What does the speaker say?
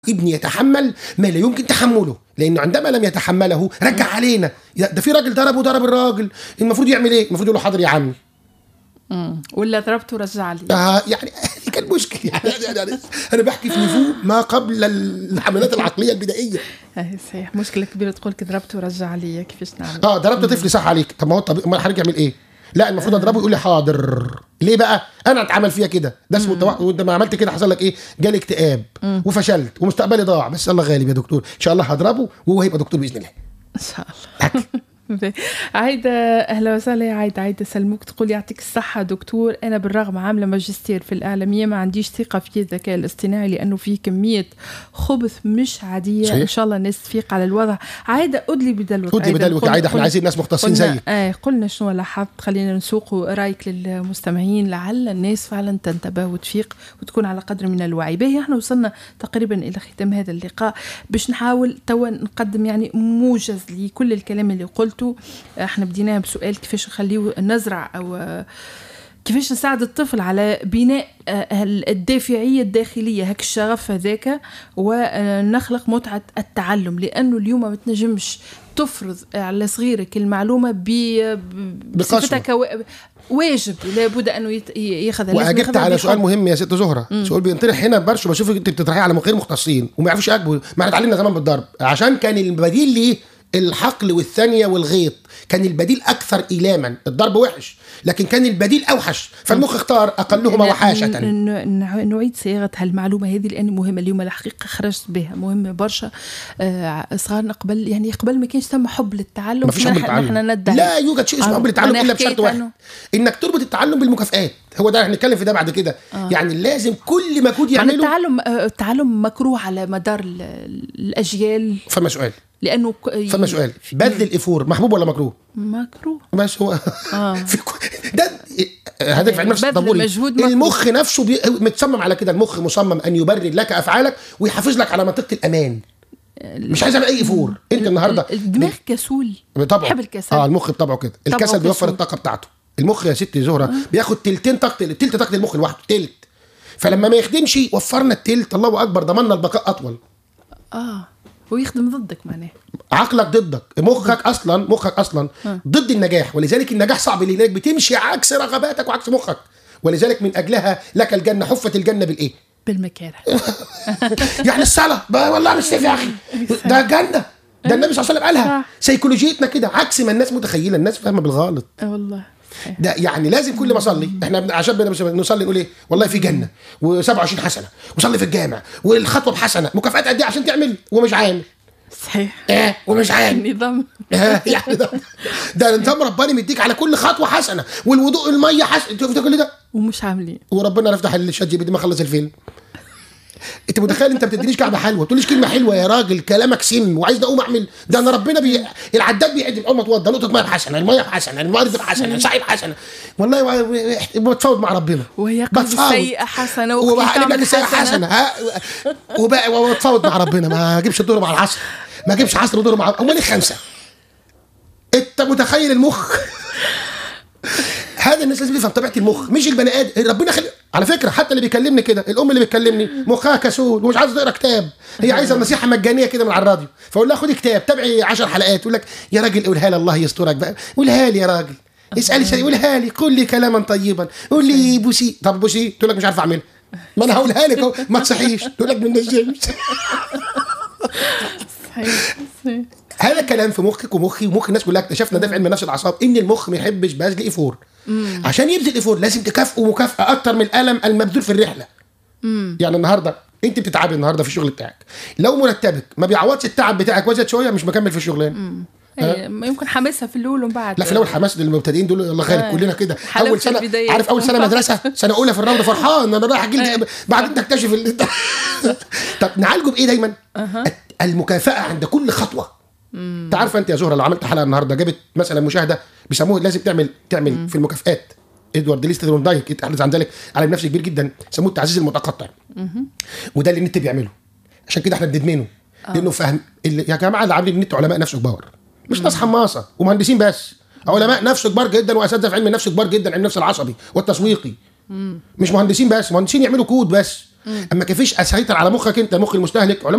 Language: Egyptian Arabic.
ابني يتحمل ما لا يمكن تحمله لانه عندما لم يتحمله رجع علينا ده في راجل ضربه ضرب الراجل المفروض يعمل ايه المفروض يقول له حاضر يا عمي مم. ولا ضربته ورجع لي آه يعني هذه كان مشكل يعني, يعني, يعني انا بحكي في نفوق ما قبل الحملات العقليه البدائيه آه، صحيح مشكله كبيره تقول لك ضربته ورجع لي كيفاش نعمل اه ضربت طفلي صح عليك طب ما هو طب امال حضرتك يعمل ايه لا المفروض اضربه يقول لي حاضر ليه بقى انا اتعمل فيها كده ده اسمه التوحد وانت ما عملت كده حصل لك ايه جالي اكتئاب وفشلت ومستقبلي ضاع بس الله غالب يا دكتور ان شاء الله هضربه وهو هيبقى دكتور باذن الله ان شاء الله عايدة أهلا وسهلا يا عايدة عايدة سلموك تقول يعطيك الصحة دكتور أنا بالرغم عاملة ماجستير في الإعلامية ما عنديش ثقة في الذكاء الاصطناعي لأنه فيه كمية خبث مش عادية صحيح. إن شاء الله الناس تفيق على الوضع عايدة أدلي بدلوك أدلي بدلوك عايدة احنا عايزين ناس مختصين زيك آه قلنا شنو لاحظت خلينا نسوق رأيك للمستمعين لعل الناس فعلا تنتبه وتفيق وتكون على قدر من الوعي به احنا وصلنا تقريبا إلى ختام هذا اللقاء باش نحاول توا نقدم يعني موجز لكل الكلام اللي قلته احنا بديناها بسؤال كيفاش نخليه نزرع او كيفاش نساعد الطفل على بناء الدافعية الداخلية هك الشغف هذاك ونخلق متعة التعلم لأنه اليوم ما تنجمش تفرض على صغيرك المعلومة بصفتها واجب لابد انه ياخذ واجبت على سؤال مهم يا ست زهره مم. سؤال بينطرح هنا برشا بشوفك انت بتطرحيه على غير مختصين وما يعرفوش يجبوا ما احنا اتعلمنا زمان بالضرب عشان كان البديل ليه الحقل والثانيه والغيط كان البديل اكثر ايلاما الضرب وحش لكن كان البديل اوحش فالمخ اختار اقلهما وحاشه نعيد صياغه هالمعلومه هذه لان مهمه اليوم الحقيقه خرجت بها مهمه برشا آه صغارنا قبل يعني قبل ما كانش ثم حب للتعلم ما فيش حب للتعلم لا يوجد شيء اسمه حب للتعلم الا بشرط واحد انك تربط التعلم بالمكافئات هو ده هنتكلم في ده بعد كده آه. يعني لازم كل مجهود يعمله التعلم التعلم مكروه على مدار الاجيال فما سؤال لانه فما سؤال بذل الافور محبوب ولا مكروه؟ مكروه ماشي هو آه. في ده هدف علم نفس ضروري المخ نفسه بي... متصمم على كده المخ مصمم ان يبرر لك افعالك ويحافظ لك على منطقه الامان مش عايز اعمل اي افور انت النهارده الدماغ كسول بطبعه بحب الكسل اه المخ بطبعه كده الكسل بيوفر الطاقه بتاعته المخ يا ستي زهره آه. بياخد تلتين طاقه تلت طاقه المخ لوحده تلت فلما ما يخدمش وفرنا التلت الله اكبر ضمننا البقاء اطول اه ويخدم ضدك معناه عقلك ضدك مخك اصلا مخك اصلا ضد النجاح ولذلك النجاح صعب لانك بتمشي عكس رغباتك وعكس مخك ولذلك من اجلها لك الجنه حفت الجنه بالايه بالمكاره يعني الصلاه والله مش يا اخي ده جنه ده النبي صلى الله عليه وسلم قالها سيكولوجيتنا كده عكس ما الناس متخيله الناس فاهمه بالغلط والله ده يعني لازم كل ما اصلي احنا عشان نصلي نقول ايه والله في جنه و27 حسنه وصلي في الجامع والخطوه بحسنه مكافآت قد ايه عشان تعمل ومش عامل صحيح ايه ومش عامل نظام آه يعني ده, ده نظام رباني مديك على كل خطوه حسنه والوضوء الميه حسنه شوف كل ده ومش عاملين وربنا يفتح الشات جي بي دي ما خلص الفيلم انت متخيل انت بتدينيش كعبه حلوه تقوليش كلمه حلوه يا راجل كلامك سم وعايز اقوم اعمل ده انا ربنا بي... العداد بيعد اول ما اتوضى نقطه ميه بحسنه الميه بحسنه الموارد بحسنه سعي بحسنه والله بتفاوض مع ربنا وهي السيئه حسنه وبقلب لك السيئه حسنه ها وبتفاوض مع ربنا ما اجيبش الدور مع العصر ما اجيبش عصر ودور مع امال ايه خمسه انت متخيل المخ هذا الناس لازم تفهم طبيعه المخ مش البني ادم ربنا خلق على فكره حتى اللي بيكلمني كده الام اللي بتكلمني مخها كسول ومش عايزه تقرا كتاب هي عايزه نصيحه مجانيه كده من على الراديو فاقول لها خدي كتاب تابعي 10 حلقات يقول لك يا راجل قولها لي الله يسترك بقى قولها لي يا راجل اسالي شيء قولها لي قول لي كلاما طيبا قول لي بوسي طب بوسي تقول لك مش عارف اعملها ما انا هقولها لك اهو ما تصحيش تقول لك من الجيم هذا كلام في مخك ومخي ومخ الناس كلها اكتشفنا ده في علم نفس الاعصاب ان المخ ما يحبش بذل ايفور عشان يبذل ايفور لازم تكافئه مكافاه اكتر من الالم المبذول في الرحله مم. يعني النهارده انت بتتعبي النهارده في الشغل بتاعك لو مرتبك ما بيعوضش التعب بتاعك وزد شويه مش مكمل في الشغلانه أه؟ يمكن حماسها في الاول ومن بعد لا في الاول حماس للمبتدئين دول الله خير آه. كلنا كده اول سنه عارف اول سنه مدرسه سنه اولى في الروضه فرحان انا رايح اجيب بعدين تكتشف ال... طب نعالجه بايه دايما؟ أه. المكافاه عند كل خطوه انت عارفه انت يا زهره لو عملت حلقه النهارده جابت مثلا مشاهده بيسموه لازم تعمل تعمل مم. في المكافئات ادوارد ليست دايك يتحدث عن ذلك على نفسه كبير جدا سموه التعزيز المتقطع وده اللي النت بيعمله عشان كده احنا بندمنه آه. لانه فاهم اللي يا جماعه اللي عاملين النت علماء نفس كبار مش ناس حماصه ومهندسين بس علماء نفس كبار جدا واساتذه في علم النفس كبار جدا علم النفس العصبي والتسويقي مش مهندسين بس مهندسين يعملوا كود بس اما كيفاش اسيطر على مخك انت مخ المستهلك علماء